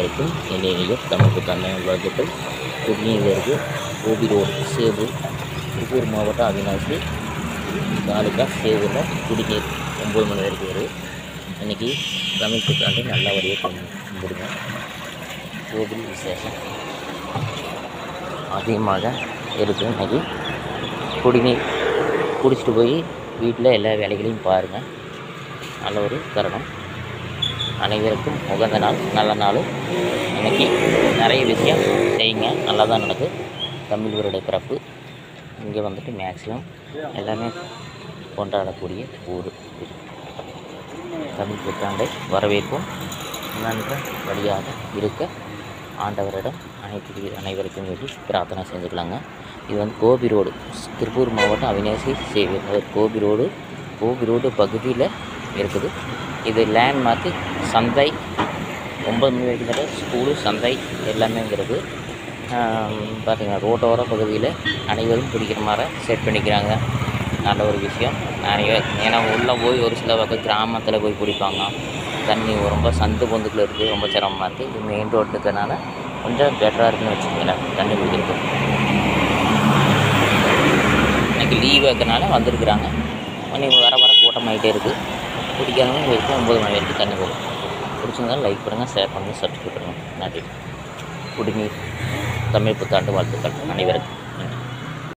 அனைவருக்கும் இனிய தமிழ் புத்தாண்டு வாழ்த்துக்கள் குடிநீருக்கு கோபி ரோடு சேவு திருப்பூர் மாவட்டம் அவினாசி தாலுக்கா சேவூரில் குடிநீர் ஒம்பது மணி வரைக்கும் வரும் இன்றைக்கி தமிழ் புத்தாண்டு நல்லபடியாக கும்பிடுங்க கோவில் விசேஷம் அதிகமாக இருக்குது இன்றைக்கி குடிநீர் குடிச்சிட்டு போய் வீட்டில் எல்லா வேலைகளையும் பாருங்கள் நல்ல ஒரு தருணம் அனைவருக்கும் உகந்த நாள் நல்ல நாள் இன்னைக்கு நிறைய விஷயம் செய்யுங்க நல்லா தான் நடக்குது தமிழ் வருட பிறப்பு இங்கே வந்துட்டு மேக்ஸிமம் எல்லாமே கொண்டாடக்கூடிய ஊர் இது. தமிழ் புத்தாண்டை வரவேற்போம் நன்ற வழியாக இருக்க ஆண்டவரிடம் அனைத்து அனைவருக்கும் வேண்டி பிரார்த்தனை செஞ்சுக்கலாங்க இது வந்து கோபி ரோடு திருப்பூர் மாவட்டம் அவினாசி சேவை அதாவது கோபி ரோடு கோபி ரோடு பகுதியில் இருக்குது இது லேண்ட்மார்க்கு சந்தை ஒம்பது மணி வரைக்கும் தர ஸ்கூலு சந்தை எல்லாமேங்கிறது பார்த்தீங்கன்னா ரோட்டோர பகுதியில் அனைவரும் பிடிக்கிற மாதிரி செட் பண்ணிக்கிறாங்க நல்ல ஒரு விஷயம் நிறைய ஏன்னா உள்ளே போய் ஒரு சில பக்கம் கிராமத்தில் போய் பிடிப்பாங்க தண்ணி ரொம்ப சந்து பொந்துக்குள்ள இருக்குது ரொம்ப சிரமமாக இருக்குது இது மெயின் ரோடு இருக்கிறனால கொஞ்சம் பெட்டராக இருக்குன்னு வச்சுக்கோங்களேன் தண்ணி பிடிக்கிறது இன்னைக்கு லீவ் இருக்கிறனால வந்திருக்கிறாங்க மணி வர வர கூட்டமாகிட்டே இருக்குது பிடிக்காதவங்க வரைக்கும் ஒம்பது மணி வரைக்கும் தண்ணி போகும் பிடிச்சிருந்தாலும் லைக் பண்ணுங்கள் ஷேர் பண்ணுங்கள் சப்ஸ்கிரைப் பண்ணுங்கள் நன்றி குடிநீர் தமிழ் புத்தாண்டு வாழ்த்துக்கள் அனைவருக்கும் நன்றி